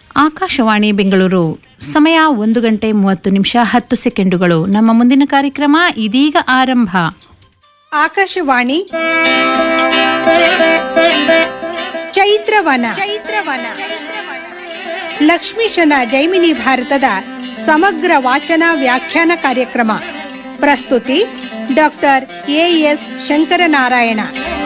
ಆಕಾಶವಾಣಿ ಬೆಂಗಳೂರು ಸಮಯ ಒಂದು ಗಂಟೆ ಮೂವತ್ತು ನಿಮಿಷ ಹತ್ತು ಸೆಕೆಂಡುಗಳು ನಮ್ಮ ಮುಂದಿನ ಕಾರ್ಯಕ್ರಮ ಇದೀಗ ಆರಂಭ ಆಕಾಶವಾಣಿ ಚೈತ್ರವನ ಚೈತ್ರವನ ಲಕ್ಷ್ಮೀಶನ ಜೈಮಿನಿ ಭಾರತದ ಸಮಗ್ರ ವಾಚನ ವ್ಯಾಖ್ಯಾನ ಕಾರ್ಯಕ್ರಮ ಪ್ರಸ್ತುತಿ ಡಾಕ್ಟರ್ ಎ ಎಸ್ ಶಂಕರನಾರಾಯಣ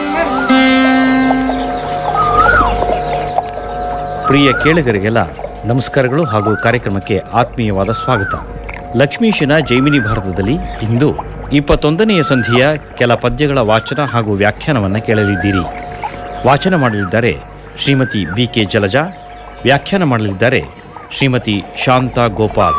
ಪ್ರಿಯ ಕೇಳುಗರಿಗೆಲ್ಲ ನಮಸ್ಕಾರಗಳು ಹಾಗೂ ಕಾರ್ಯಕ್ರಮಕ್ಕೆ ಆತ್ಮೀಯವಾದ ಸ್ವಾಗತ ಲಕ್ಷ್ಮೀಶನ ಜೈಮಿನಿ ಭಾರತದಲ್ಲಿ ಇಂದು ಇಪ್ಪತ್ತೊಂದನೆಯ ಸಂಧಿಯ ಕೆಲ ಪದ್ಯಗಳ ವಾಚನ ಹಾಗೂ ವ್ಯಾಖ್ಯಾನವನ್ನು ಕೇಳಲಿದ್ದೀರಿ ವಾಚನ ಮಾಡಲಿದ್ದಾರೆ ಶ್ರೀಮತಿ ಬಿ ಕೆ ಜಲಜಾ ವ್ಯಾಖ್ಯಾನ ಮಾಡಲಿದ್ದಾರೆ ಶ್ರೀಮತಿ ಶಾಂತಾ ಗೋಪಾಲ್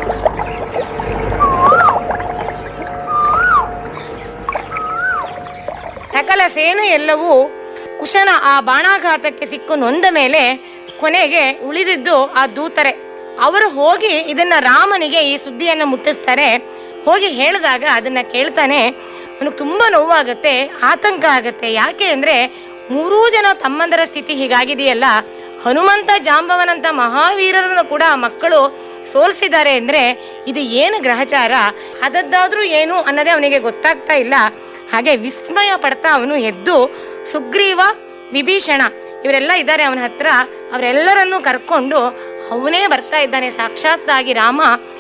ಸಕಲ ಸೇನೆ ಎಲ್ಲವೂ ಕುಶನ ಆ ಬಾಣಾಘಾತಕ್ಕೆ ಸಿಕ್ಕು ನೊಂದ ಮೇಲೆ ಕೊನೆಗೆ ಉಳಿದಿದ್ದು ಆ ದೂತರೆ ಅವರು ಹೋಗಿ ಇದನ್ನ ರಾಮನಿಗೆ ಈ ಸುದ್ದಿಯನ್ನ ಮುಟ್ಟಿಸ್ತಾರೆ ಹೋಗಿ ಹೇಳಿದಾಗ ಅದನ್ನ ಕೇಳ್ತಾನೆ ಅವನಿಗೆ ತುಂಬಾ ನೋವಾಗತ್ತೆ ಆತಂಕ ಆಗತ್ತೆ ಯಾಕೆ ಅಂದ್ರೆ ಮೂರೂ ಜನ ತಮ್ಮಂದರ ಸ್ಥಿತಿ ಹೀಗಾಗಿದೆಯಲ್ಲ ಹನುಮಂತ ಜಾಂಬವನಂತ ಮಹಾವೀರರನ್ನು ಕೂಡ ಮಕ್ಕಳು ಸೋಲ್ಸಿದ್ದಾರೆ ಅಂದ್ರೆ ಇದು ಏನು ಗ್ರಹಚಾರ ಅದದ್ದಾದ್ರೂ ಏನು ಅನ್ನೋದೇ ಅವನಿಗೆ ಗೊತ್ತಾಗ್ತಾ ಇಲ್ಲ ಹಾಗೆ ವಿಸ್ಮಯ ಪಡ್ತಾ ಅವನು ಎದ್ದು ಸುಗ್ರೀವ ವಿಭೀಷಣ ಇವರೆಲ್ಲ ಇದ್ದಾರೆ ಅವನ ಹತ್ರ ಅವರೆಲ್ಲರನ್ನೂ ಕರ್ಕೊಂಡು ಅವನೇ ಬರ್ತಾ ಇದ್ದಾನೆ ಸಾಕ್ಷಾತ್ತಾಗಿ ರಾಮ